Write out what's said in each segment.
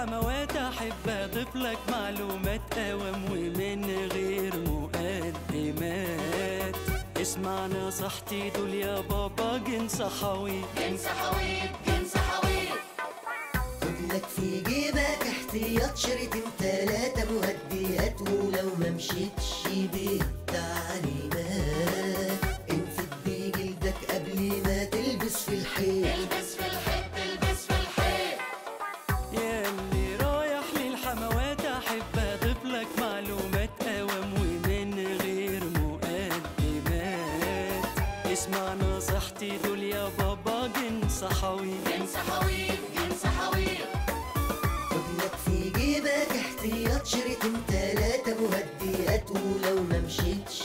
للحموات احب اضيف لك معلومات اوام ومن غير مقدمات اسمع نصيحتي دول يا بابا جنس حويط جنس حويط جنس حويط خدلك في جيبك احتياط شريطين تلاتة مهديات ولو ما مشيتش بالتعليمات انفد بجلدك قبل ما تلبس في الحيط البس في الحيط البس في الحيط ياللي رايح للحموات احب اضيف لك معلومات اوام ومن غير مقدمات اسمع نصيحتي دول يا بابا جنس حويط جنس حويط جنس حويط خدلك في جيبك احتياط شريطين تلاتة مهديات ولو ما مشيتش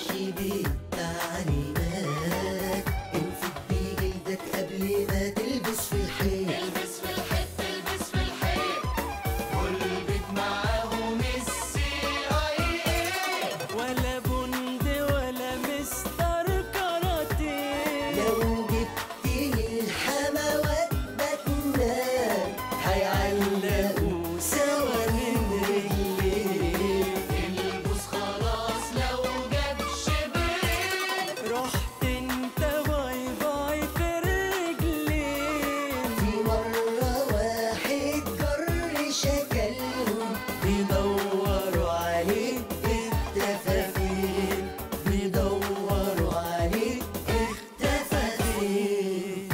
بالتعليمات انفد بجلدك قبل ما تلبس في الحيط البس في الحيط البس في الحيط والبت معاهم السي اي اي ولا بند ولا مستر كاراتيه لو جبت الحموات بتنام هيعلقوا سوا من رجليك البس خلاص لو جاب شبرين رحت انت باي باي في الرجلين في مرة واحد جر شكلهم بيدوروا عليك اختفى فين بيدوروا عليك اختفى فين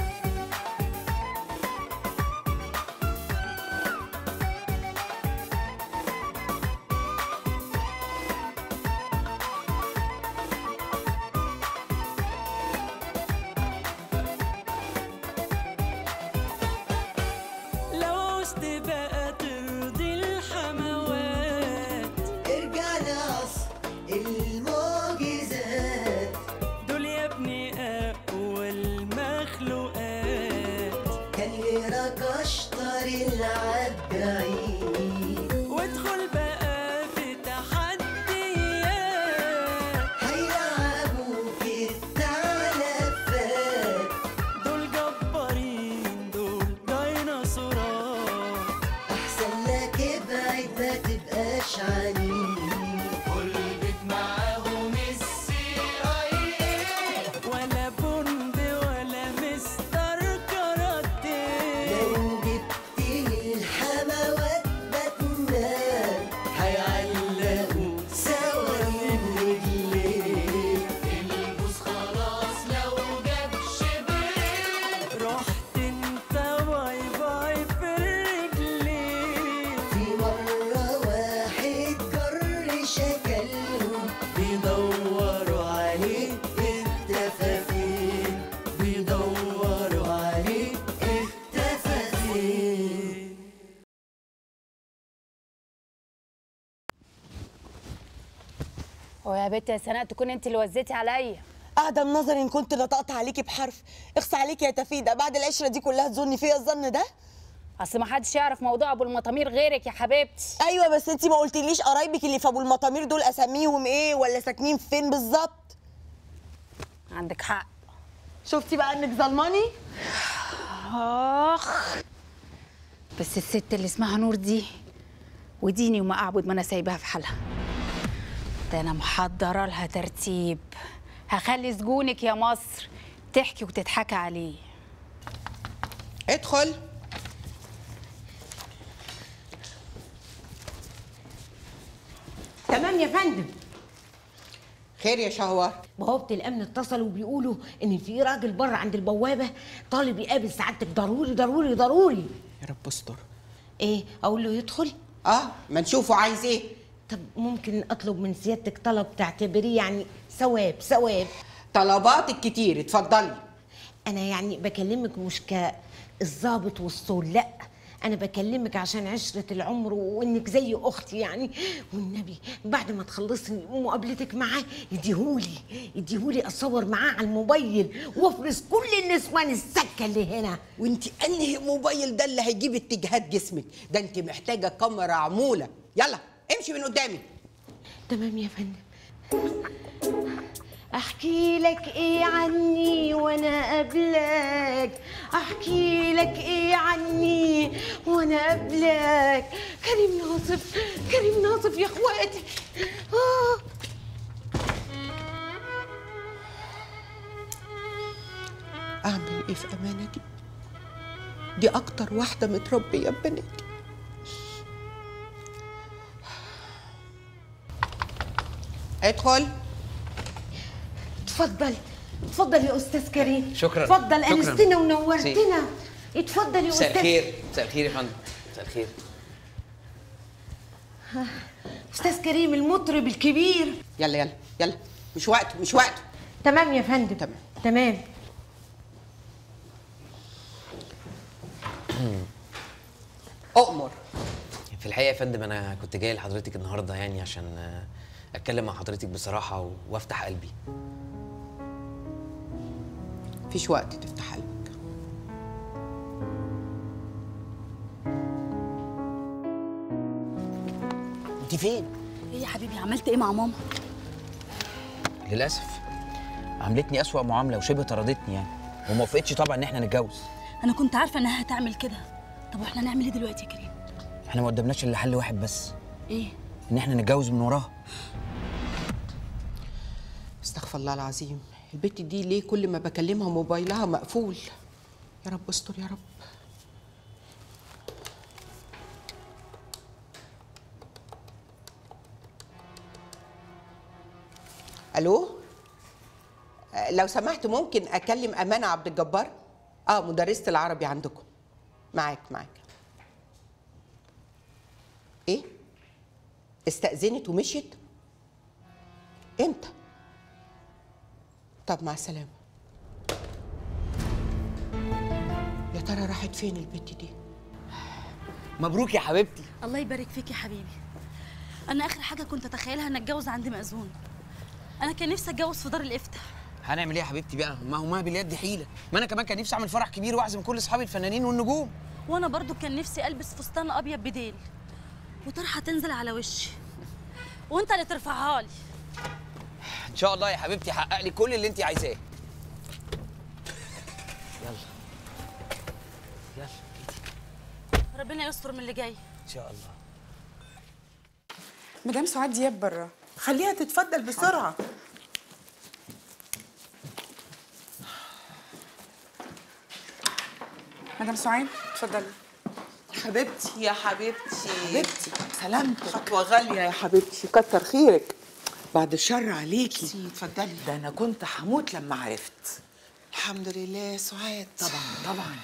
لو عوزت بقى ترضي الحموات ارجع لعصر المعجزات دول يا ابني اقوى المخلوقات كان يراك اشطر العداعين وادخل بقى في تحديات هيلعبوك الثعلبات دول جبارين دول ديناصورات احسن لك ابعد ما تبقاش عنيد والبت معاهم السي اي اي ولا بند ولا مستر كاراتيه لو جبت الحموات بتنام هيعلقوا سوا من رجليك البس خلاص لو جاب شبرين رحت انت باي باي في الرجلين في مرة واحد جر شكلهم بيدوروا عليك اختفى فين بيدوروا عليك اختفى فين هو يا بنت يا سناء تكون انت اللي وزيتي عليا اعدم نظري ان كنت نطقت عليكي بحرف اخصى عليكي يا تفيده بعد العشره دي كلها تظني فيا الظن ده اصل ما حدش يعرف موضوع ابو المطامير غيرك يا حبيبتي ايوه بس انتي ما قلتليش قرايبك اللي في ابو المطامير دول اساميهم ايه ولا ساكنين فين بالظبط عندك حق شفتي بقى انك ظلماني اخ بس الست اللي اسمها نور دي وديني وما اعبد ما انا سايباها في حالها ده انا محضره لها ترتيب هخلي سجونك يا مصر تحكي وتضحكي عليه ادخل تمام يا فندم خير يا شهوار بوابة الأمن اتصلوا وبيقولوا إن في راجل بره عند البوابة طالب يقابل سعادتك ضروري ضروري ضروري يا رب استر إيه أقول له يدخل؟ اه ما نشوفه عايز ايه طب ممكن أطلب من سيادتك طلب تعتبريه يعني ثواب ثواب طلباتك كتير اتفضلي أنا يعني بكلمك مش كالظابط والصول لأ أنا بكلمك عشان عشرة العمر وإنك زي أختي يعني والنبي بعد ما تخلصي مقابلتك معاه يديهولي يديهولي أصور معاه على الموبايل وأفرز كل النسوان السكة اللي هنا وانت انهي موبايل ده اللي هيجيب اتجاهات جسمك ده انت محتاجه كاميرا عموله يلا امشي من قدامي تمام يا فندم احكي لك ايه عني وانا قبلك احكي لك ايه عني وانا قبلك كريم ناصف كريم ناصف يا اخواتي آه. اعمل ايه في امانه دي دي اكتر واحده متربيه ببناتي ادخل اتفضل اتفضل يا استاذ كريم شكراً. اتفضل شكراً. انستنا ونورتنا اتفضل يا مساء استاذ الخير مساء الخير يا فندم مساء الخير استاذ كريم المطرب الكبير يلا يلا يلا مش وقته مش وقته تمام يا فندم تمام. تمام اؤمر في الحقيقه يا فندم انا كنت جاي لحضرتك النهارده يعني عشان آه، اتكلم مع حضرتك بصراحه و- وافتح قلبي مفيش وقت تفتح قلبك انت فين ايه يا حبيبي عملت ايه مع ماما للاسف عملتني اسوأ معامله وشبه طردتني يعني وما وافقتش طبعا ان احنا نتجوز انا كنت عارفه انها هتعمل كده طب واحنا نعمل ايه دلوقتي يا كريم احنا ما قدامناش الا حل واحد بس ايه ان احنا نتجوز من وراها استغفر الله العظيم البت دي ليه كل ما بكلمها موبايلها مقفول يا رب استر يا رب الو آه، لو سمحت ممكن اكلم امانه عبد الجبار اه مدرسه العربي عندكم معاك معاك ايه استأذنت ومشيت امتى طب مع السلامة يا ترى راحت فين البت دي مبروك يا حبيبتي الله يبارك فيك يا حبيبي انا اخر حاجه كنت اتخيلها ان اتجوز عند مأذون انا كان نفسي اتجوز في دار الافتاء هنعمل ايه يا حبيبتي بقى ما هو ما باليد حيله ما انا كمان كان نفسي اعمل فرح كبير واعزم كل اصحابي الفنانين والنجوم وانا برضو كان نفسي البس فستان ابيض بديل وطرحه تنزل على وشي وانت اللي ترفعها لي ان شاء الله يا حبيبتي حقق لي كل اللي انت عايزاه يلا يلا ربنا يستر من اللي جاي ان شاء الله مدام سعاد دياب بره خليها تتفضل بسرعه مدام سعاد اتفضلي حبيبتي يا حبيبتي حبيبتي سلامتك خطوة غالية يا حبيبتي كتر خيرك بعد الشر عليكي اتفضلي ده انا كنت هموت لما عرفت الحمد لله يا سعاد طبعا طبعا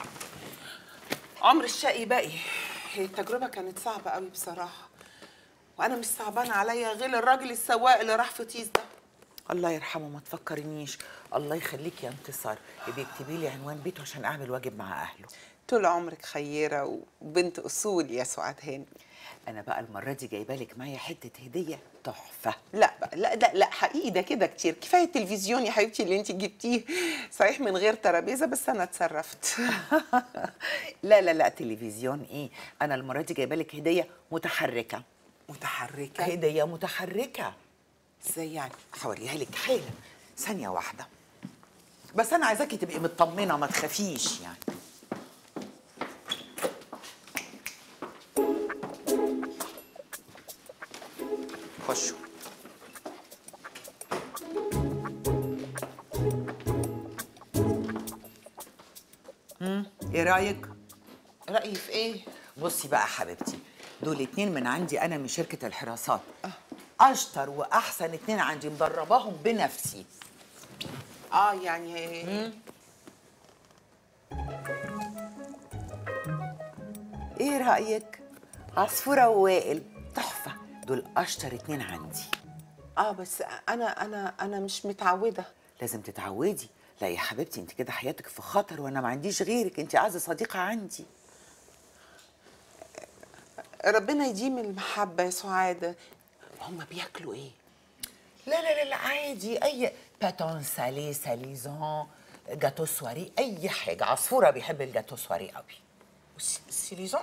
عمر الشقي باقي هي التجربة كانت صعبة قوي بصراحة وأنا مش صعبان عليا غير الراجل السواق اللي راح في تيز ده الله يرحمه ما تفكرنيش الله يخليك يا انتصار يبقى اكتبي لي عنوان بيته عشان اعمل واجب مع اهله طول عمرك خيرة وبنت أصول يا سعاد هاني انا بقى المره دي جايبه لك معايا حته هديه تحفه لا بقى لا لا لا حقيقي ده كده كتير كفايه التلفزيون يا حبيبتي اللي انت جبتيه صحيح من غير ترابيزه بس انا اتصرفت لا لا لا تلفزيون ايه انا المره دي جايبه لك هديه متحركه متحركه هديه متحركه ازاي يعني هوريها لك حالا ثانيه واحده بس انا عايزاكي تبقي مطمنه ما تخافيش يعني خشوا امم ايه رايك رايي في ايه بصي بقى حبيبتي دول اتنين من عندي انا من شركه الحراسات اشطر واحسن اتنين عندي مدرباهم بنفسي اه يعني ايه رايك عصفوره ووائل تحفه دول اشطر اتنين عندي اه بس انا انا انا مش متعوده لازم تتعودي لا يا حبيبتي انت كده حياتك في خطر وانا ما عنديش غيرك انت اعز صديقه عندي ربنا يديم المحبه يا سعاده هما بياكلوا ايه لا لا لا, لا عادي اي باتون سالي ساليزون جاتو سواري اي حاجه عصفوره بيحب الجاتو سواري قوي وس- سيليزون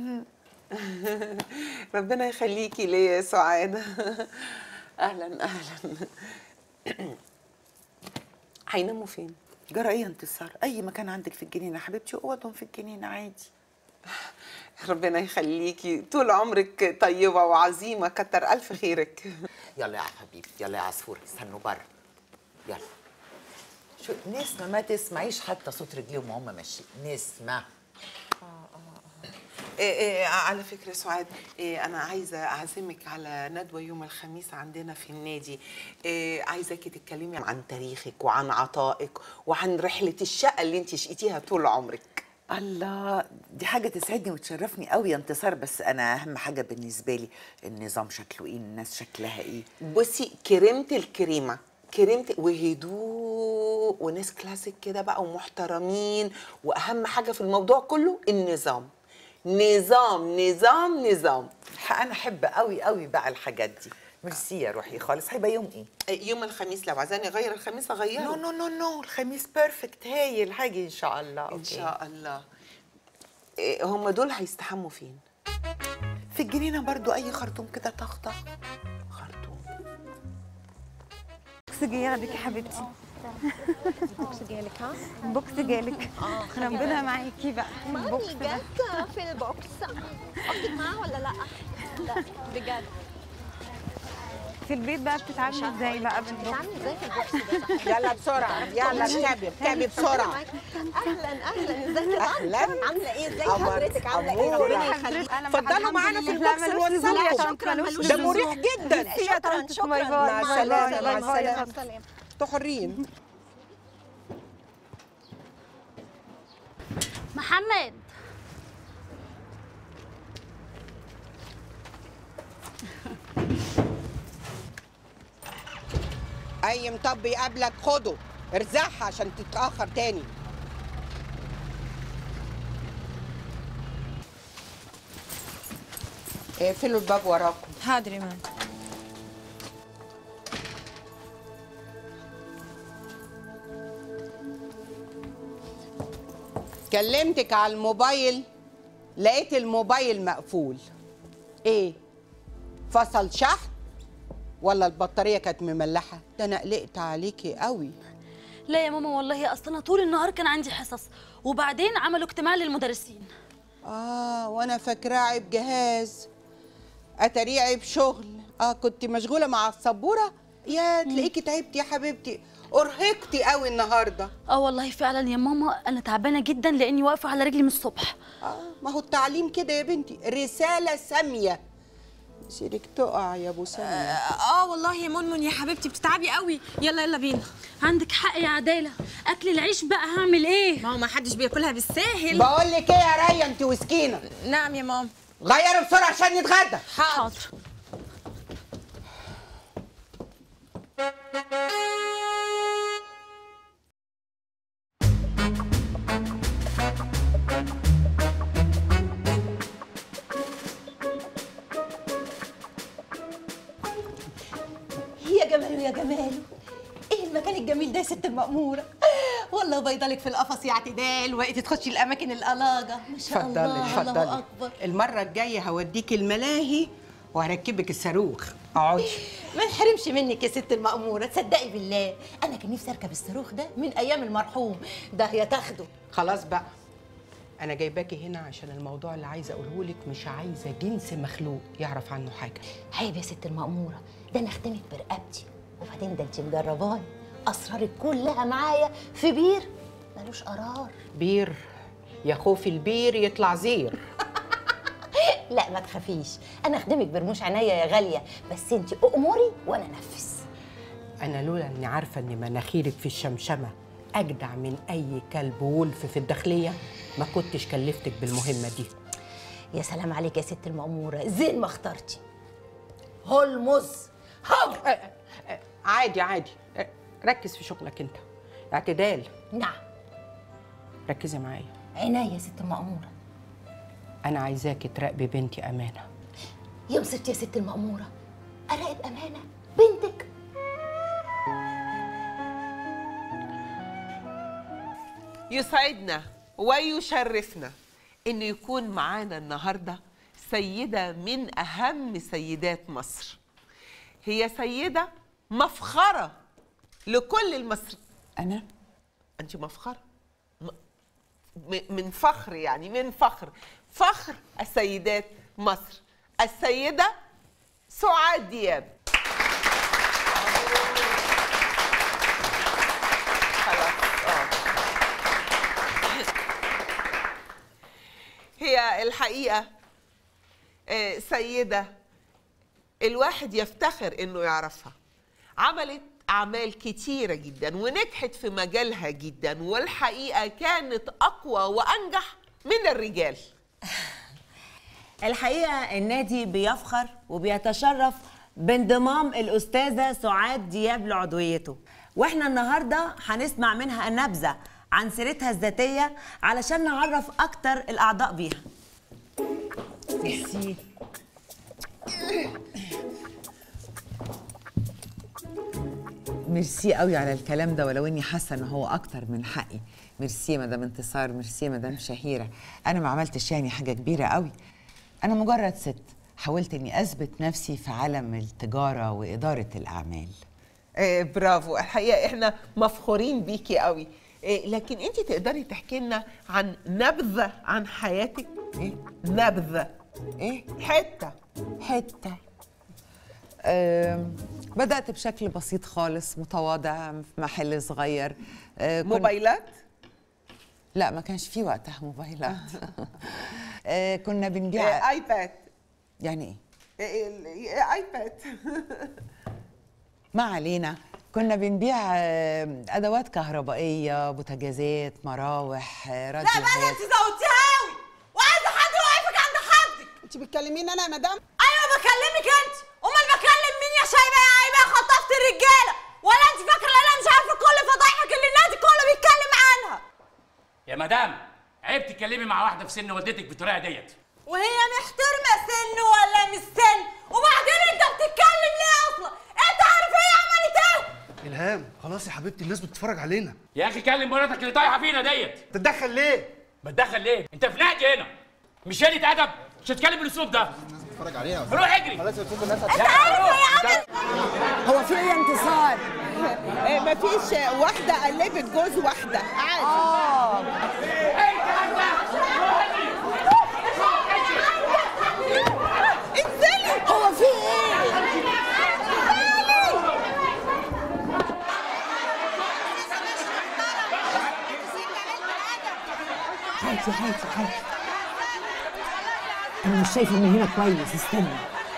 ربنا يخليكي ليا يا سعاده اهلا اهلا هيناموا فين جرى ايه يا انتصار اي مكان عندك في الجنينه يا حبيبتي اوضهم في الجنينه عادي ربنا يخليكي طول عمرك طيبه وعظيمه كتر الف خيرك يلا يا حبيبي يلا يا عصفور استنوا بره يلا شو نسمة ما تسمعيش حتى صوت رجليهم وهم ماشيين نسمة إيه إيه على فكرة سعاد إيه أنا عايزة أعزمك على ندوة يوم الخميس عندنا في النادي إيه عايزاكي تتكلمي عن تاريخك وعن عطائك وعن رحلة الشقة اللي انت شقيتيها طول عمرك الله دي حاجة تسعدني وتشرفني قوي يا انتصار بس أنا أهم حاجة بالنسبة لي النظام شكله إيه الناس شكلها إيه بصي كريمة الكريمة كريمة وهدوء وناس كلاسيك كده بقى ومحترمين وأهم حاجة في الموضوع كله النظام نظام نظام نظام أنا أحب قوي قوي بقى الحاجات دي ميرسي يا روحي خالص هيبقى يوم إيه؟ يوم الخميس لو عايزاني أغير الخميس أغيره نو نو نو نو الخميس بيرفكت هايل هاجي إن شاء الله إن أوكي. شاء الله إيه هم دول هيستحموا فين؟ في الجنينة برضو أي خرطوم كده طخطخ بوكس جايلك يا حبيبتي بوكس جالك ها بوكس جالك ربنا معاكي بقى البوكس مامي ده. جت في البوكس اختك معاها ولا لا؟ لا بجد في البيت بقى بتتعاملي ازاي بقى بالبوكس بتتعاملي ازاي في البوكس ده؟ يلا بسرعة يلا اركبي اركبي بسرعة اهلا اهلا ازيك يا أهلاً. طنط؟ عامله ايه ازيك قمر، حضرتك عامله ايه أمورة. ربنا يخليك اتفضلوا معانا في البوكس نوزعكم ده مريح جدا شكرا شكرا مع السلامة مع باي باي. السلامة انتوا حرين محمد اي مطب يقابلك خده ارزعها عشان تتاخر تاني اقفلوا الباب وراكم حاضر يا ماما كلمتك على الموبايل لقيت الموبايل مقفول ايه فصل شحن ولا البطاريه كانت مملحه ده انا قلقت عليكي قوي لا يا ماما والله اصل انا طول النهار كان عندي حصص وبعدين عملوا اجتماع للمدرسين اه وانا فاكراه عيب جهاز اتاريه عيب شغل اه كنت مشغوله مع السبوره يا تلاقيكي تعبتي يا حبيبتي ارهقتي قوي النهارده اه والله فعلا يا ماما انا تعبانه جدا لاني واقفه على رجلي من الصبح اه ما هو التعليم كده يا بنتي رساله ساميه سيرك تقع يا ابو ساميه اه والله يا منمن يا حبيبتي بتتعبي قوي يلا يلا بينا عندك حق يا عداله اكل العيش بقى هعمل ايه ما هو ما حدش بياكلها بالساهل بقول لك ايه يا ريا انت وسكينه نعم يا ماما غيروا بسرعه عشان نتغدى حاضر يا جماله يا جماله ايه المكان الجميل ده يا ست المأمورة والله بيضلك في القفص يا اعتدال وقتي تخشي الاماكن الألاجة ما شاء اتفضلي الله الله اتفضلي اكبر المره الجايه هوديكي الملاهي وهركبك الصاروخ اقعدي ما نحرمش منك يا ست المأمورة تصدقي بالله انا كان نفسي اركب الصاروخ ده من ايام المرحوم ده يا تاخده خلاص بقى انا جايباكي هنا عشان الموضوع اللي عايزه اقوله لك مش عايزه جنس مخلوق يعرف عنه حاجه عيب يا ست المأمورة ده انا اختمك برقبتي وبعدين ده انت مجرباني اسرارك كلها معايا في بير ملوش قرار بير يا خوفي البير يطلع زير لا ما تخافيش انا اخدمك برموش عينيا يا غاليه بس انت اموري وانا انفذ انا لولا اني عارفه ان مناخيرك في الشمشمه اجدع من اي كلب وولف في الداخليه ما كنتش كلفتك بالمهمه دي يا سلام عليك يا ست المأمورة زين ما اخترتي هولمز هاو عادي عادي ركز في شغلك انت اعتدال نعم ركزي معايا عينيا يا ست المأمورة انا عايزاكي تراقبي بنتي امانه يا ست يا ست المأمورة أراقب أمانة بنتك يسعدنا ويشرفنا انه يكون معانا النهارده سيده من اهم سيدات مصر هي سيده مفخره لكل المصر انا انت مفخره م- م- من فخر يعني من فخر فخر السيدات مصر السيده سعاد دياب خلاص اه هي الحقيقه آه، سيده الواحد يفتخر انه يعرفها عملت اعمال كتيره جدا ونجحت في مجالها جدا والحقيقه كانت اقوى وانجح من الرجال الحقيقة النادي بيفخر وبيتشرف بانضمام الأستاذة سعاد دياب لعضويته واحنا النهاردة هنسمع منها نبذة عن سيرتها الذاتية علشان نعرف أكتر الأعضاء بيها ميرسي ميرسي قوي على الكلام ده ولو اني حاسه ان هو اكتر من حقي ميرسي يا مدام انتصار ميرسي يا مدام شهيره انا ما عملتش يعني حاجه كبيره قوي انا مجرد ست حاولت اني اثبت نفسي في عالم التجاره واداره الاعمال آه برافو الحقيقه احنا مفخورين بيكي قوي آه لكن انت تقدري تحكي لنا عن نبذه عن حياتك ايه نبذه ايه حته حته أم، بدأت بشكل بسيط خالص متواضع في محل صغير أه، كنت- موبايلات لا ما كانش في وقتها موبايلات أه، كنا بنبيع آه ايباد يعني ايه آه، ال- آه، ايباد ما علينا كنا بنبيع آه، ادوات كهربائيه بوتاجازات مراوح آه، راديوهات انت زودتيها قوي وعايزه حد يوقفك عند حدك انت بتكلميني انا يا مدام ايوه بكلمك انت امال بكلم مين يا شايبه يا عيبه خطفت الرجاله ولا انت فاكره ان انا مش عارفه كل فضايحك اللي النادي كله بيتكلم عنها يا مدام عيب تتكلمي مع واحده في سن والدتك بالطريقه ديت وهي محترمه سن ولا مش سن وبعدين انت بتتكلم ليه اصلا انت عارف هي عملت ايه الهام خلاص يا حبيبتي الناس بتتفرج علينا يا اخي كلم مراتك اللي طايحه فينا ديت تتدخل ليه بتدخل ليه انت في نادي هنا مش قله ادب مش هتكلم بالاسلوب ده بتتفرج علينا روح اجري خلاص يا تشوف الناس انت عارف هي هو في ايه انتصار؟ مفيش واحدة قلبت جوز واحدة عادي اه انزلي هو في ايه؟ هاتي هاتي هاتي انا مش شايفه من هنا كويس استنى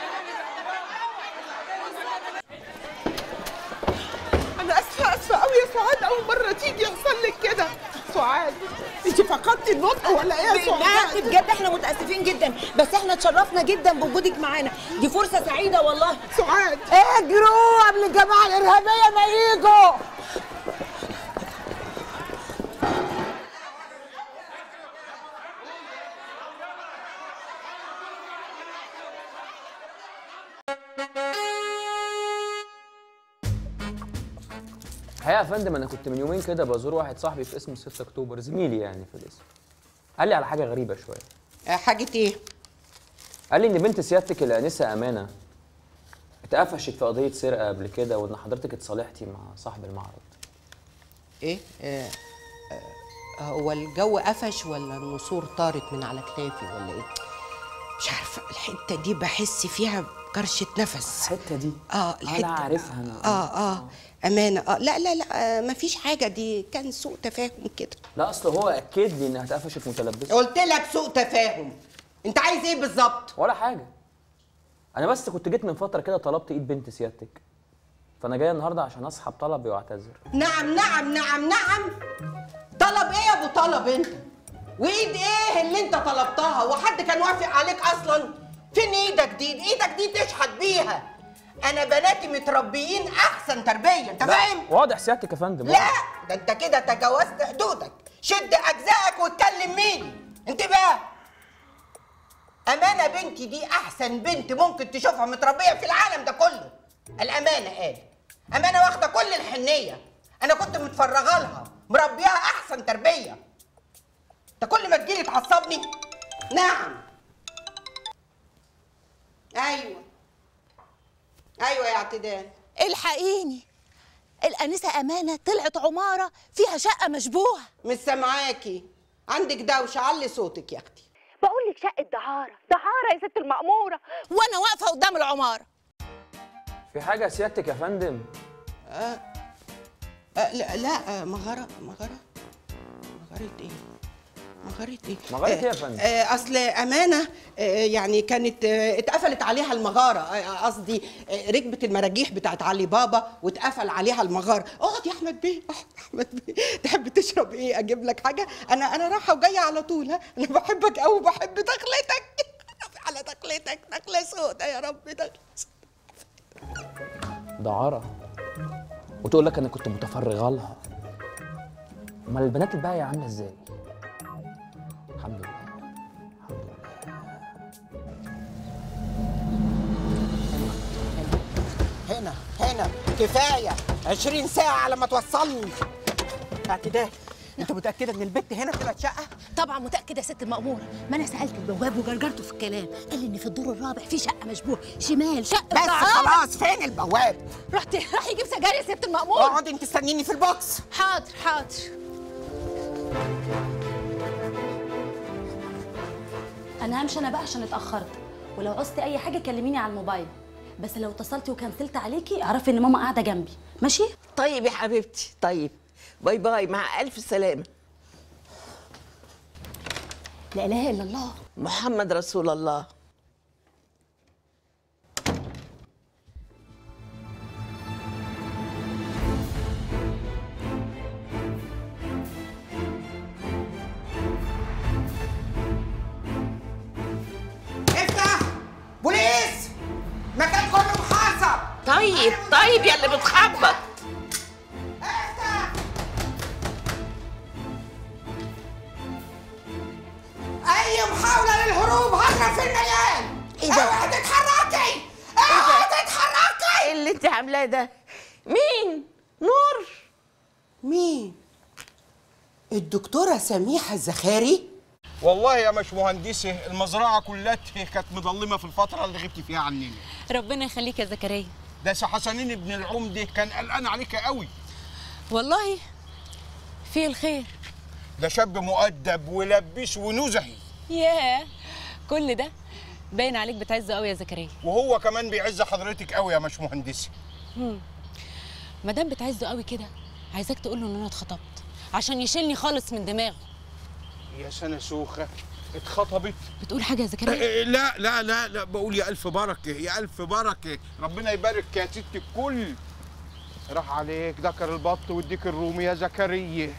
انا اسفه اسفه قوي يا سعاد اول مره تيجي يحصل لك كده سعاد انت فقدتي النطق ولا ايه يا لا سعاد بجد احنا متاسفين جدا بس احنا اتشرفنا جدا بوجودك معانا دي فرصه سعيده والله سعاد اجروا قبل الجماعه الارهابيه ما يجوا الحقيقه يا فندم انا كنت من يومين كده بزور واحد صاحبي في اسم 6 اكتوبر زميلي يعني في الاسم قال لي على حاجه غريبه شويه حاجة ايه؟ قال لي ان بنت سيادتك الانسه امانه اتقفشت في قضيه سرقه قبل كده وان حضرتك اتصالحتي مع صاحب المعرض ايه؟ آه آه هو الجو قفش ولا النسور طارت من على كتافي ولا ايه؟ مش عارفة الحتة دي بحس فيها بكرشة نفس الحتة دي؟ اه الحتة عارفها أنا. اه اه أمانة اه لا لا لا آه مفيش حاجة دي كان سوء تفاهم كده لا اصل هو اكد لي انها اتقفشت متلبسه قلت لك سوء تفاهم انت عايز ايه بالظبط؟ ولا حاجه انا بس كنت جيت من فتره كده طلبت ايد بنت سيادتك فانا جاي النهارده عشان اسحب طلبي واعتذر نعم نعم نعم نعم طلب ايه يا ابو طلب انت وايد ايه اللي انت طلبتها وحد كان وافق عليك اصلا فين ايدك دي ايدك دي تشحت بيها انا بناتي متربيين احسن تربيه انت لا، فاهم واضح سيادتك يا فندم لا ده انت كده تجاوزت حدودك شد اجزائك واتكلم ميني انت بقى امانه بنتي دي احسن بنت ممكن تشوفها متربيه في العالم ده كله الامانه قال امانه واخده كل الحنيه انا كنت متفرغه لها مربيها احسن تربيه انت كل ما تجيلي تعصبني نعم ايوه ايوه يا اعتدال الحقيني الانسه امانه طلعت عماره فيها شقه مشبوهه مش سامعاكي عندك دوشه علي صوتك يا اختي بقول لك شقه دعاره دعاره يا ست المأموره وانا واقفه قدام العماره في حاجه سيادتك يا فندم آه آه لا لا آه مغاره مغاره مغاره ايه مغاره ايه مغارة إيه يا آه، فندم؟ آه اصل امانه آه يعني كانت آه اتقفلت عليها المغاره آه، قصدي آه ركبه المراجيح بتاعت علي بابا واتقفل عليها المغاره اقعد يا احمد بيه احمد بيه تحب تشرب ايه اجيب لك حاجه انا انا رايحه وجايه على طول ها انا بحبك قوي بحب دخلتك على دخلتك دخله سودا يا رب دخله دعارة وتقول لك انا كنت متفرغه لها امال البنات الباقيه عامله ازاي الحمد لله هنا هنا كفايه 20 ساعه على ما توصلني اعتدال انت متاكده ان البت هنا بتبقى شقه طبعا متاكده يا ست المأموره ما انا سالت البواب وجرجرته في الكلام قال لي ان في الدور الرابع في شقه مشبوهه شمال شقه بس دعارة. خلاص فين البواب رحت راح يجيب سجاير يا ست المأموره اقعدي انت استنيني في البوكس حاضر حاضر انا همشي انا بقى عشان اتاخرت ولو عوزتي اي حاجه كلميني على الموبايل بس لو اتصلتي وكنسلت عليكي اعرفي ان ماما قاعده جنبي ماشي طيب يا حبيبتي طيب باي باي مع ألف سلامة لا اله الا الله محمد رسول الله افتح بوليس مكان كله محاصر طيب طيب يا اللي بتخبط اي محاوله للهروب هضرب في المليان ايه ده؟ اوعي تتحركي اوعي تتحركي ايه اللي انت عاملاه ده مين نور مين الدكتوره سميحه الزخاري والله يا مش مهندسه المزرعه كلها كانت مظلمه في الفتره اللي غبتي فيها عننا ربنا يخليك يا زكريا ده سي حسنين ابن العمده كان قلقان عليك قوي والله في الخير ده شاب مؤدب ولبيس ونزهي ياه كل ده باين عليك بتعزه قوي يا زكريا وهو كمان بيعز حضرتك قوي يا مش مهندسه هم. ما دام بتعزه قوي كده عايزاك تقول له ان انا اتخطبت عشان يشيلني خالص من دماغه يا سنه سوخه اتخطبت بتقول حاجه يا زكريا إيه، لا لا لا لا بقول يا الف بركه يا الف بركه ربنا يبارك يا ست الكل راح عليك ذكر البط والديك الرومي يا زكريا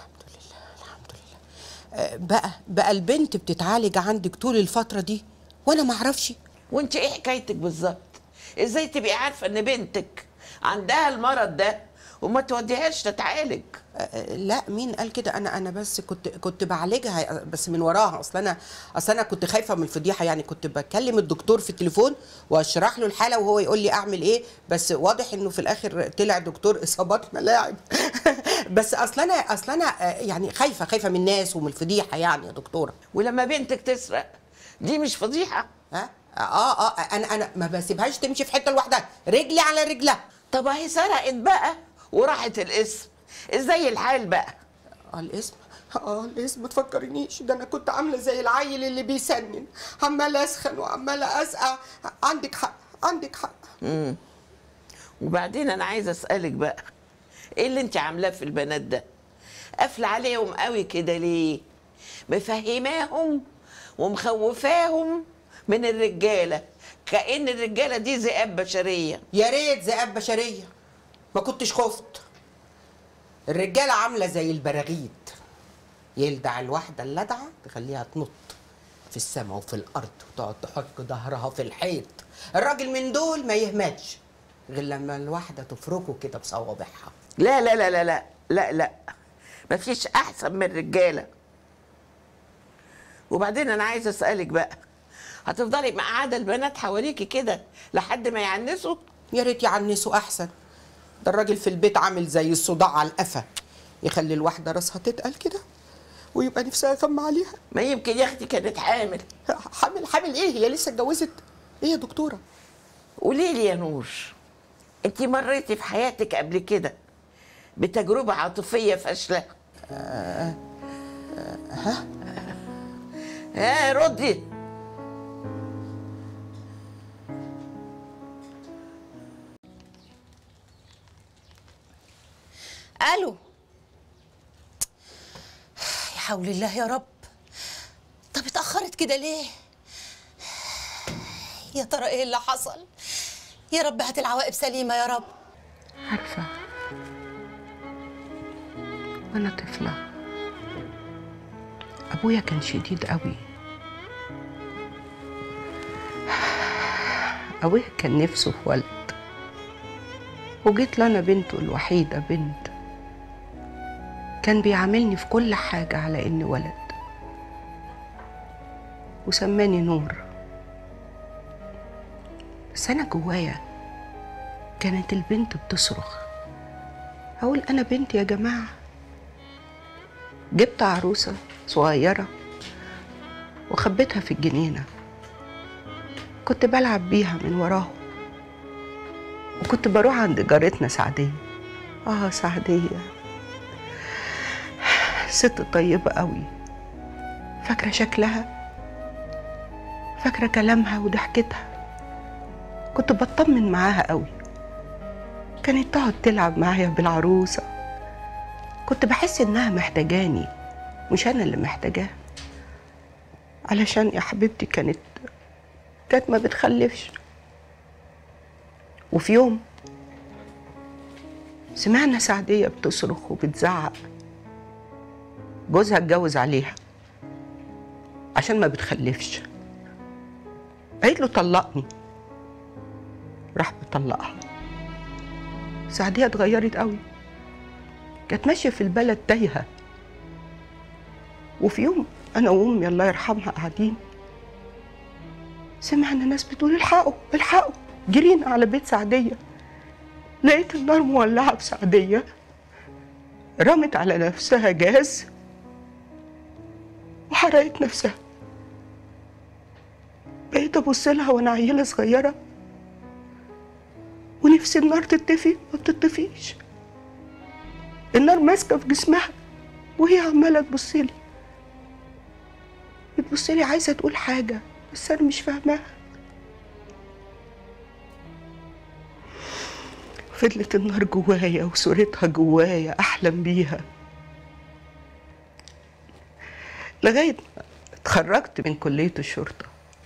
آه، بقى بقى البنت بتتعالج عندك طول الفتره دي وانا ما اعرفش وانت ايه حكايتك بالظبط ازاي تبقي عارفه ان بنتك عندها المرض ده وما توديهاش تتعالج لا مين قال كده انا انا بس كنت كنت بعالجها بس من وراها اصل انا اصل انا كنت خايفه من الفضيحه يعني كنت بكلم الدكتور في التليفون واشرح له الحاله وهو يقول لي اعمل ايه بس واضح انه في الاخر طلع دكتور اصابات ملاعب بس اصل انا اصل انا آه، يعني خايفه خايفه من الناس ومن الفضيحه يعني يا دكتوره ولما بنتك تسرق دي مش فضيحه ها اه اه انا انا ما بسيبهاش تمشي في حته لوحدها رجلي على رجلها طب اهي سرقت بقى وراحت الاسم ازاي الحال بقى اه الاسم اه الاسم ما تفكرنيش ده انا كنت عامله زي العيل اللي بيسنن عماله اسخن وعماله اسقع عندك حق عندك حق امم وبعدين انا عايزه اسالك بقى ايه اللي انت عاملاه في البنات ده قافله عليهم قوي كده ليه مفهماهم ومخوفاهم من الرجاله كأن الرجاله دي ذئاب بشريه يا ريت ذئاب بشريه ما كنتش خفت الرجاله عامله زي البراغيث يلدع الواحده اللدعه تخليها تنط في السماء وفي الارض وتقعد تحك ظهرها في الحيط الراجل من دول ما يهمتش غير لما الواحده تفركه كده بصوابعها لا لا لا لا لا لا لا مفيش احسن من الرجاله وبعدين انا عايزه اسالك بقى هتفضلي مقعده البنات حواليكي كده لحد ما يعنسوا يا ريت يعنسوا احسن ده الراجل في البيت عامل زي الصداع على القفا يخلي الواحده راسها تتقل كده ويبقى نفسها يغم عليها ما يمكن يا اختي كانت حامل حامل حامل ايه هي لسه اتجوزت ايه يا دكتوره قولي لي يا نور انت مريتي في حياتك قبل كده بتجربة عاطفية فاشلة ها ها ردي الو يا حول الله يا رب طب اتاخرت كده ليه يا ترى ايه اللي حصل يا رب هات العواقب سليمه يا رب عارفة وأنا طفلة أبويا كان شديد قوي أبويا كان نفسه في ولد وجيت لنا بنته الوحيدة بنت كان بيعاملني في كل حاجة على إني ولد وسماني نور بس أنا جوايا كانت البنت بتصرخ أقول أنا بنت يا جماعة جبت عروسة صغيرة وخبيتها في الجنينة كنت بلعب بيها من وراهم وكنت بروح عند جارتنا سعدية آه سعدية ست طيبة قوي فاكرة شكلها فاكرة كلامها وضحكتها كنت بطمن معاها قوي كانت تقعد تلعب معايا بالعروسة كنت بحس إنها محتاجاني مش أنا اللي محتاجاها علشان يا حبيبتي كانت كانت ما بتخلفش وفي يوم سمعنا سعدية بتصرخ وبتزعق جوزها اتجوز عليها عشان ما بتخلفش قالت له طلقني راح مطلقها سعدية اتغيرت قوي كانت ماشية في البلد تايهة وفي يوم أنا وأمي الله يرحمها قاعدين سمعنا ناس بتقول الحقوا الحقوا جرينا على بيت سعدية لقيت النار مولعة في سعدية رمت على نفسها جاز وحرقت نفسها بقيت أبص لها وأنا عيلة صغيرة ونفسي النار تطفي ما بتطفيش النار ماسكه في جسمها وهي عماله تبص لي بتبص لي عايزه تقول حاجه بس انا مش فاهماها فضلت النار جوايا وصورتها جوايا احلم بيها لغايه ما اتخرجت من كليه الشرطه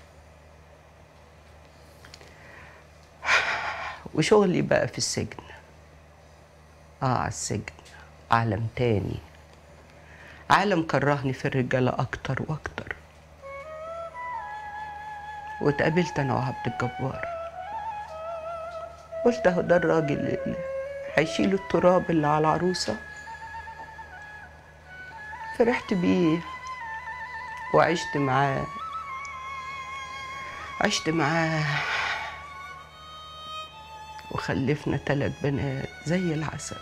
وشغلي بقى في السجن اه على السجن عالم تاني عالم كرهني في الرجالة أكتر وأكتر واتقابلت أنا وعبد الجبار قلت أهو ده الراجل اللي هيشيل التراب اللي على العروسة فرحت بيه وعشت معاه عشت معاه وخلفنا ثلاث بنات زي العسل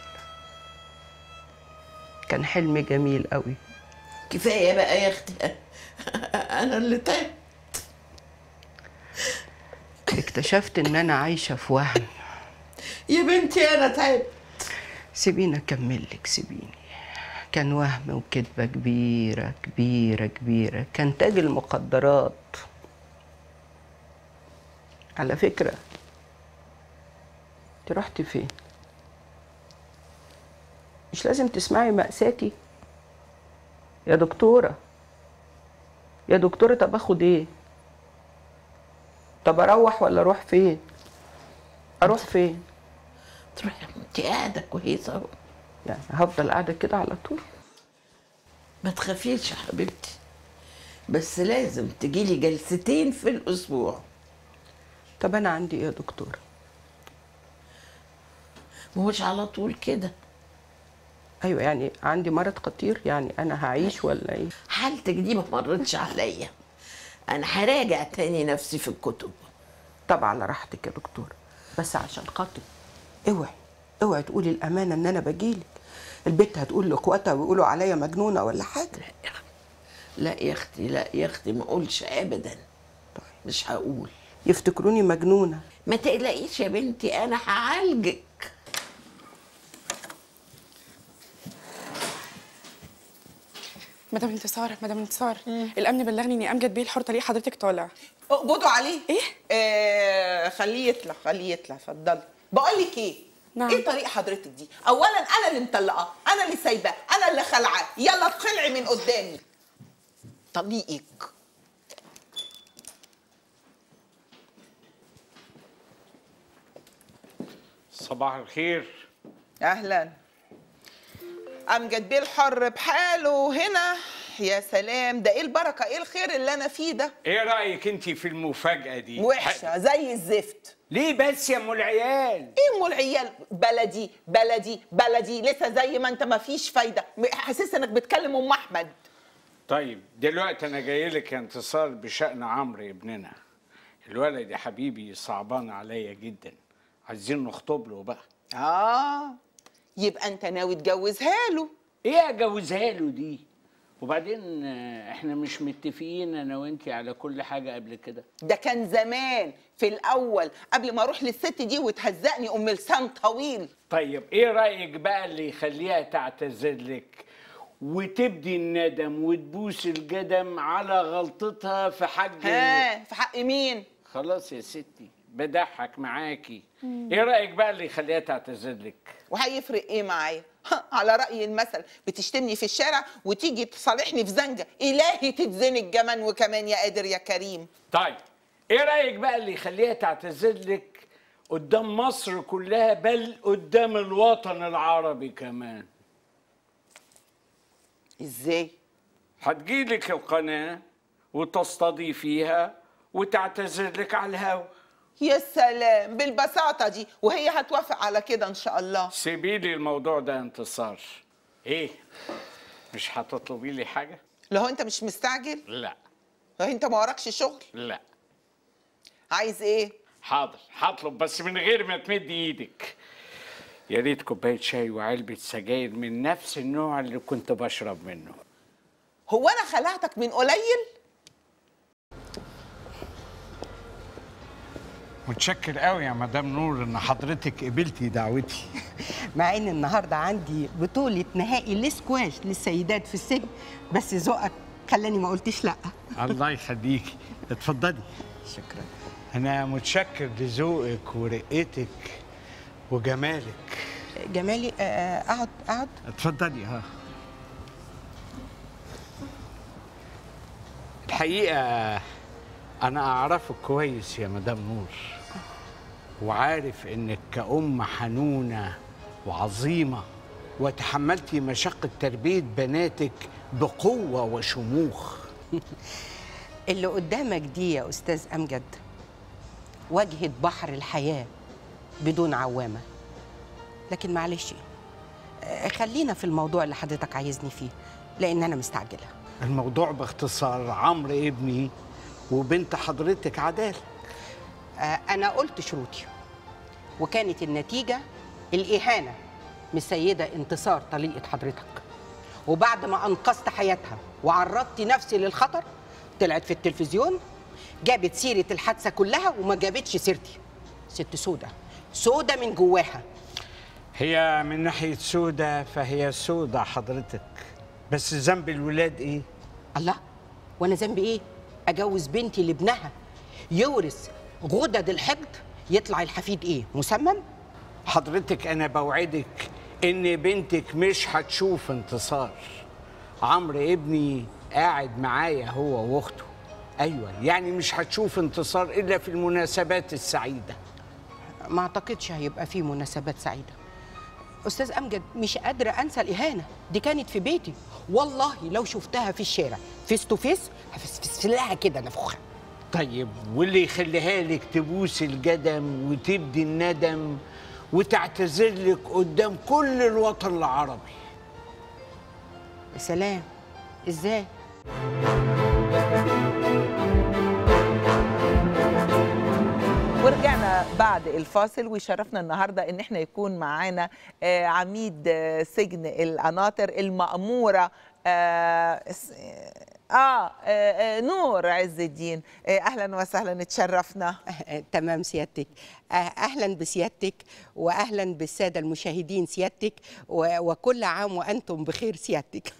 كان حلم جميل قوي كفاية بقى يا اختي انا اللي تعبت اكتشفت ان انا عايشه في وهم يا بنتي انا تعبت سيبيني اكمل لك سيبيني كان وهم وكذبه كبيره كبيره كبيره كان تاج المخدرات على فكره انت رحتي فين مش لازم تسمعي مأساتي يا دكتورة يا دكتورة طب اخد ايه طب اروح ولا اروح فين اروح فين تروحي انت قاعدة كويسة اهو يعني هفضل قاعدة كده على طول ما تخافيش يا حبيبتي بس لازم تجيلي جلستين في الاسبوع طب انا عندي ايه يا دكتورة ما هوش على طول كده ايوه يعني عندي مرض خطير يعني انا هعيش ولا ايه حالتك دي ما مرتش عليا انا هراجع تاني نفسي في الكتب طب على راحتك يا دكتور بس عشان خاطر اوعي اوعي تقولي الامانه ان انا بجيلك البت هتقول لاخواتها ويقولوا عليا مجنونه ولا حاجه لا يا اختي لا يا اختي ما اقولش ابدا مش هقول يفتكروني مجنونه ما تقلقيش يا بنتي انا هعالجك مدام انتصار مدام انتصار الامن بلغني اني امجد بيه الحر طريق حضرتك طالع اقبضوا عليه ايه آه خليه يطلع خليه يطلع اتفضلي بقول لك ايه نعم. ايه طريق حضرتك دي اولا انا اللي مطلقاه انا اللي سايباه انا اللي خلعاه يلا اتخلعي من قدامي طليقك صباح الخير اهلا امجد بيه الحر بحاله هنا يا سلام ده ايه البركه ايه الخير اللي انا فيه ده ايه رايك انت في المفاجاه دي وحشه زي الزفت ليه بس يا ام العيال ايه ام العيال بلدي بلدي بلدي لسه زي ما انت ما فيش فايده حاسس انك بتكلم ام احمد طيب دلوقتي انا جاي لك يا انتصار بشان عمرو ابننا الولد يا حبيبي صعبان عليا جدا عايزين نخطب له بقى اه يبقى انت ناوي تجوزها له ايه اجوزها له دي وبعدين آه، احنا مش متفقين انا وانتي على كل حاجه قبل كده ده كان زمان في الاول قبل ما اروح للست دي وتهزقني ام لسان طويل طيب ايه رايك بقى اللي يخليها تعتذر لك وتبدي الندم وتبوس القدم على غلطتها في حق ها في حق مين خلاص يا ستي بضحك معاكي مم. ايه رايك بقى اللي يخليها تعتذر لك وهيفرق ايه معايا على رأي المثل بتشتمني في الشارع وتيجي تصالحني في زنجة إلهي تتزنق كمان وكمان يا قادر يا كريم طيب ايه رايك بقى اللي يخليها تعتذر لك قدام مصر كلها بل قدام الوطن العربي كمان ازاي هتجيلك القناه وتستضيفيها وتعتذر لك على الهوا يا سلام بالبساطة دي وهي هتوافق على كده إن شاء الله سيبي لي الموضوع ده انتصار ايه مش هتطلبي لي حاجه لو أنت مش مستعجل لا لو أنت ما وراكش شغل لا عايز إيه حاضر هطلب بس من غير ما تمد ايدك يا ريت كوبايه شاي وعلبه سجاير من نفس النوع اللي كنت بشرب منه هو أنا خلعتك من قليل متشكر قوي يا مدام نور ان حضرتك قبلتي دعوتي مع ان النهارده عندي بطوله نهائي الاسكواش للسيدات في السن بس ذوقك خلاني ما قلتش لا الله يخليكي اتفضلي شكرا انا متشكر لذوقك ورقتك وجمالك جمالي آه، اقعد اقعد اتفضلي ها الحقيقه انا اعرفك كويس يا مدام نور وعارف انك كأم حنونه وعظيمه وتحملتي مشقه تربيه بناتك بقوه وشموخ اللي قدامك دي يا استاذ امجد واجهه بحر الحياه بدون عوامه لكن معلش آه، خلينا في الموضوع اللي حضرتك عايزني فيه لان انا مستعجله الموضوع باختصار عمرو ابني وبنت حضرتك عداله آه، انا قلت شروطي وكانت النتيجه الاهانه من السيده انتصار طليقه حضرتك وبعد ما انقذت حياتها وعرضت نفسي للخطر طلعت في التلفزيون جابت سيره الحادثه كلها وما جابتش سيرتي ست سودة سودة من جواها هي من ناحيه سودة فهي سودة حضرتك بس ذنب الولاد ايه الله وانا ذنبي ايه اجوز بنتي لابنها يورث غدد الحقد يطلع الحفيد ايه مسمم حضرتك انا بوعدك ان بنتك مش هتشوف انتصار عمرو ابني قاعد معايا هو واخته ايوه يعني مش هتشوف انتصار الا في المناسبات السعيده ما اعتقدش هيبقى فيه مناسبات سعيده استاذ امجد مش قادره انسى الاهانه دي كانت في بيتي والله لو شفتها في الشارع فيس تو فيس هفسفس لها كده نفخها طيب واللي يخليها لك تبوس القدم وتبدي الندم وتعتذر لك قدام كل الوطن العربي يا سلام ازاي ورجعنا بعد الفاصل ويشرفنا النهارده ان احنا يكون معانا آه، عميد آه، سجن القناطر المأمورة آه، اس- اه, آه نور عز الدين آه اهلا وسهلا تشرفنا تمام سيادتك آه، اهلا بسيادتك واهلا بالساده المشاهدين سيادتك و- وكل عام وانتم بخير سيادتك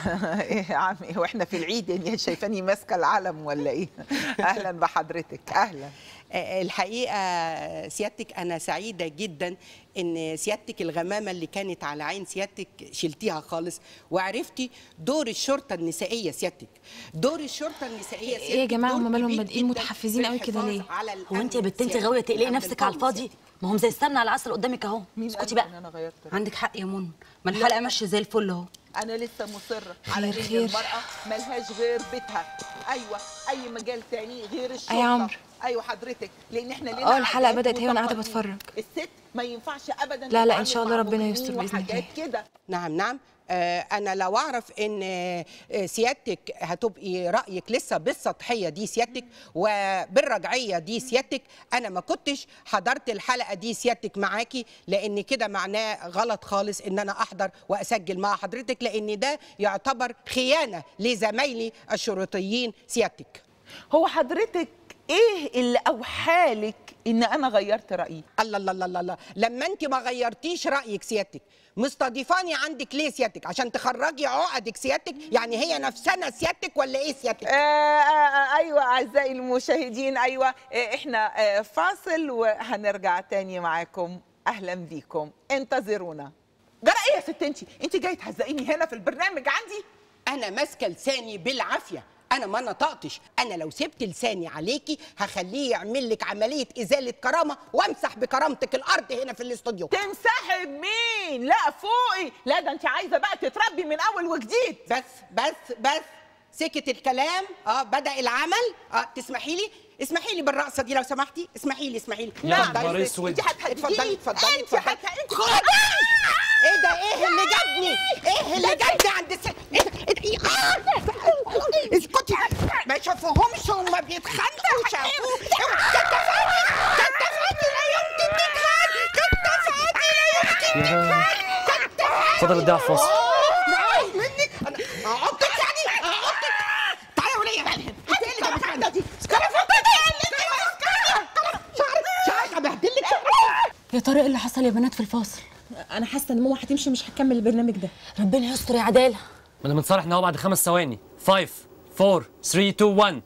ايه يا عمي واحنا في العيد يعني شايفاني ماسكه العلم ولا ايه اهلا بحضرتك اهلا آه، الحقيقه سيادتك انا سعيده جدا ان سيادتك الغمامه اللي كانت على عين سيادتك شلتيها خالص وعرفتي دور الشرطه النسائيه سيادتك دور الشرطه النسائيه ايه يا جماعه هم مالهم بادئين متحفزين قوي كده ليه هو انت يا بنت انت غاويه تقلقي نفسك على الفاضي ما هم زي السمنه على العسل قدامك اهو اسكتي بقى انا غيرت عندك حق يا منى ما الحلقه ماشيه زي الفل اهو انا لسه مصره على خير، ان خير. المراه ملهاش غير بيتها ايوه اي مجال تاني غير الشرطه أي عمرو. ايوه حضرتك لان احنا لنا اه الحلقه عادات بدات هي وانا قاعده وتقاليد. بتفرج الست ما ينفعش ابدا لا، لا، إن تتعامل شاء الله مع ربنا مجرمين يستر بإذن الله. وحاجات كده نعم نعم آه، انا لو اعرف ان آه، سيادتك هتبقي رايك لسه بالسطحيه دي سيادتك وبالرجعيه دي سيادتك انا ما كنتش حضرت الحلقه دي سيادتك معاكي لان كده معناه غلط خالص ان انا احضر واسجل مع حضرتك لان ده يعتبر خيانه لزمايلي الشرطيين سيادتك هو حضرتك ايه اللي اوحالك ان انا غيرت رايي الله الله الله الله الله لما انت ما غيرتيش رايك سيادتك مستضيفاني عندك ليه سيادتك عشان تخرجي عقدك سيادتك يعني هي نفسنا سيادتك ولا ايه سيادتك آه آه ايوه اعزائي المشاهدين ايوه آه احنا آه فاصل وهنرجع تاني معاكم اهلا بيكم انتظرونا جرى ايه يا ست انت انت جاي تهزقيني هنا في البرنامج عندي انا ماسكه لساني بالعافيه انا ما نطقتش انا لو سبت لساني عليكي هخليه يعمل لك عمليه ازاله كرامه وامسح بكرامتك الارض هنا في الاستوديو تمسحي بمين لا فوقي لا ده انت عايزه بقى تتربي من اول وجديد بس بس بس سكت الكلام اه بدا العمل اه تسمحي لي اسمحي لي بالرقصه دي لو سمحتي اسمحي لي اسمحي لي يا اتفضلي. نهار اسود. انت هتهديني اتفضلي اتفضلي انت اتفضلي هت- خدي ايه ده ايه اللي جابني ايه اللي جابني عند الس... ايه ده ايه ده إيه؟ آه! اسكتي ما شافوهمش وما بيتخانقوا شافوه كتفاتي كتفاتي لا يمكن تتخانق كتفاتي لا يمكن تتخانق اتفضل اديها في فاصل عايز منك انا اقعدك يعني اقعدك تعالي يا وليه بقى انت ايه اللي جابك عندها دي كرفتك شعرك شعرك ابهدلك شعرك يا ترى ايه اللي حصل يا بنات في الفاصل انا حاسه ان ماما هتمشي مش هتكمل البرنامج ده ربنا يستر يا عداله ما انا متصالح ان هو بعد خمس ثواني 5 4 3 2 1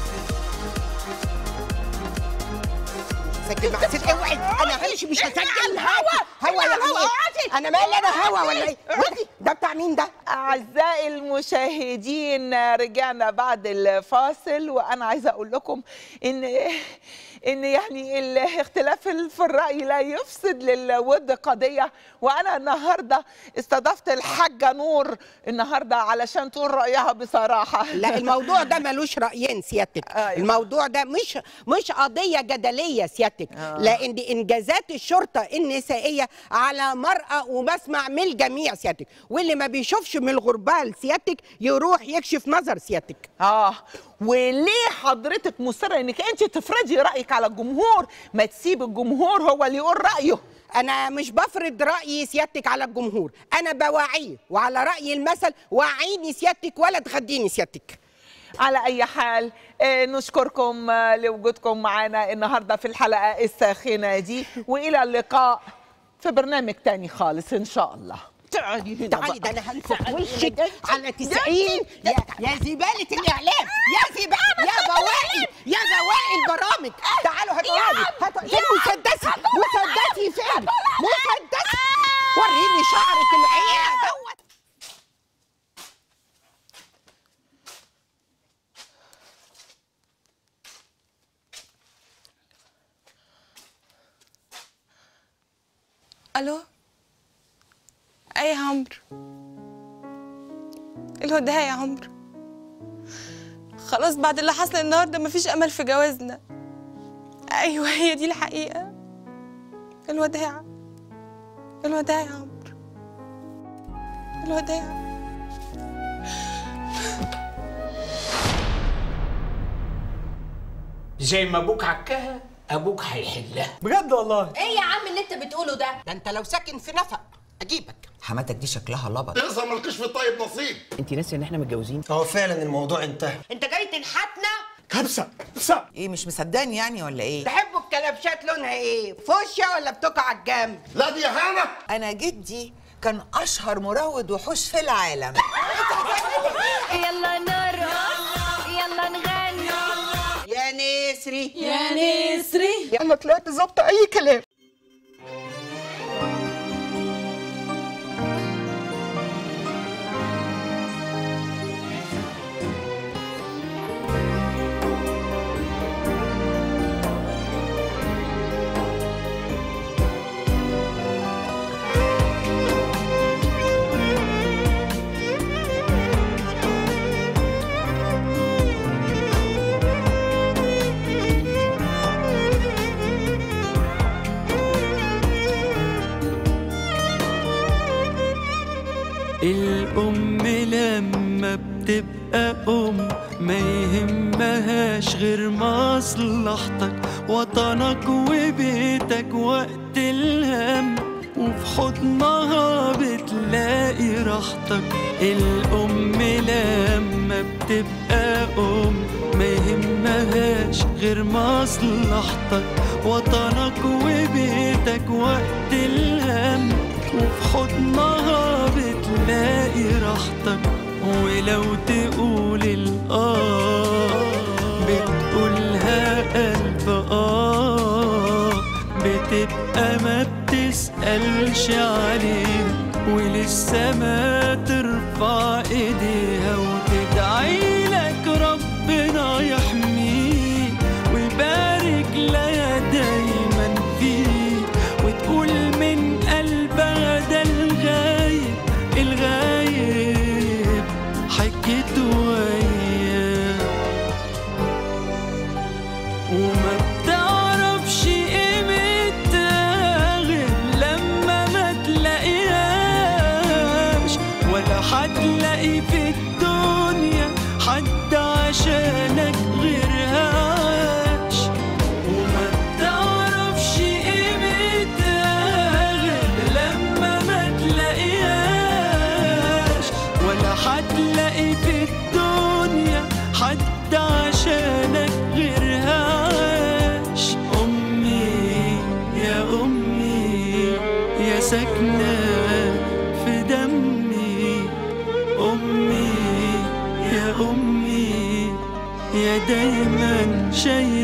سجل مع ست اوعي انا همشي مش هسجل الهوا هوا يعني الهوا ايه انا مالي انا هوا ولا ايه ودي ده بتاع مين ده أعزائي المشاهدين رجعنا بعد الفاصل وأنا عايزة أقول لكم إن إن يعني الاختلاف في الرأي لا يفسد للود قضية وأنا النهاردة استضفت الحاجة نور النهاردة علشان تقول رأيها بصراحة لا الموضوع ده ملوش رايين سيادتك أيوة. الموضوع ده مش مش قضيه جدليه سيادتك آه. لان دي انجازات الشرطه النسائيه على مرأى ومسمع من الجميع سيادتك واللي ما بيشوفش من الغربال سيادتك يروح يكشف نظر سيادتك اه وليه حضرتك مصرة انك انت تفرضي رايك على الجمهور ما تسيب الجمهور هو اللي يقول رايه انا مش بفرض رايي سيادتك على الجمهور انا بوعيه وعلى راي المثل وعيني سيادتك ولا تغديني سيادتك على اي حال آه، نشكركم آه، لوجودكم معنا النهارده في الحلقه الساخنه دي والى اللقاء في برنامج تاني خالص ان شاء الله تعالي هنا تعالي ده بقى. انا هنفخ تعالي وشك هنا. على 90 يا يا زباله الاعلام يا زباله يا بواقي يا بواقي البرامج تعالوا هاتوا لي هاتوا فين مسدسي مسدسي فين مسدسي وريني شعرك العيال دوت الو اي يا عمرو الهدى يا عمرو خلاص بعد اللي حصل النهارده مفيش امل في جوازنا ايوه هي دي الحقيقه الوداع الوداع يا عمرو الوداع زي ما ابوك عكاها ابوك هيحلها بجد والله ايه يا عم اللي انت بتقوله ده ده انت لو ساكن في نفق اجيبك حماتك دي شكلها لبط يظهر مالكش في الطيب نصيب انت ناسيه ان احنا متجوزين هو فعلا الموضوع انتهى انت جاي تنحتنا كبسه كبسه ايه مش مصدقني يعني ولا ايه تحبوا الكلبشات لونها ايه فوشيا ولا بتقع على الجنب لا دي هانه انا جدي كان اشهر مروض وحوش في العالم يلا نرقص يلا نغني يا نسري يا نسري انا طلعت ظابطه اي كلام الأم لما بتبقى أم ما يهمهاش غير مصلحتك وطنك وبيتك وقت الهم وفي حضنها بتلاقي راحتك الأم لما بتبقى أم ما يهمهاش غير مصلحتك وطنك وبيتك وقت الهم وفي حضنها بتلاقي راحتك ولو تقول الآه بتقولها ألف آه بتبقى ما بتسألش عليها ولسه ما ترفع ايديها وتدعي لك ربنا يحميك ويبارك لها دايما فيك وتقول من قلبها ده الغايب الغايب حكيت وياه وما بتعرفش قيمتها غير لما ما تلاقيهاش ولا هتلاقي في الدنيا حد عشانك غيرها عاش وما بتعرفش قيمتها غير لما ما تلاقيهاش ولا هتلاقي في الدنيا حد عشانك غيرها عاش أمي يا أمي يا ساكنة في دمي أمي يا أمي يا دايما شايلة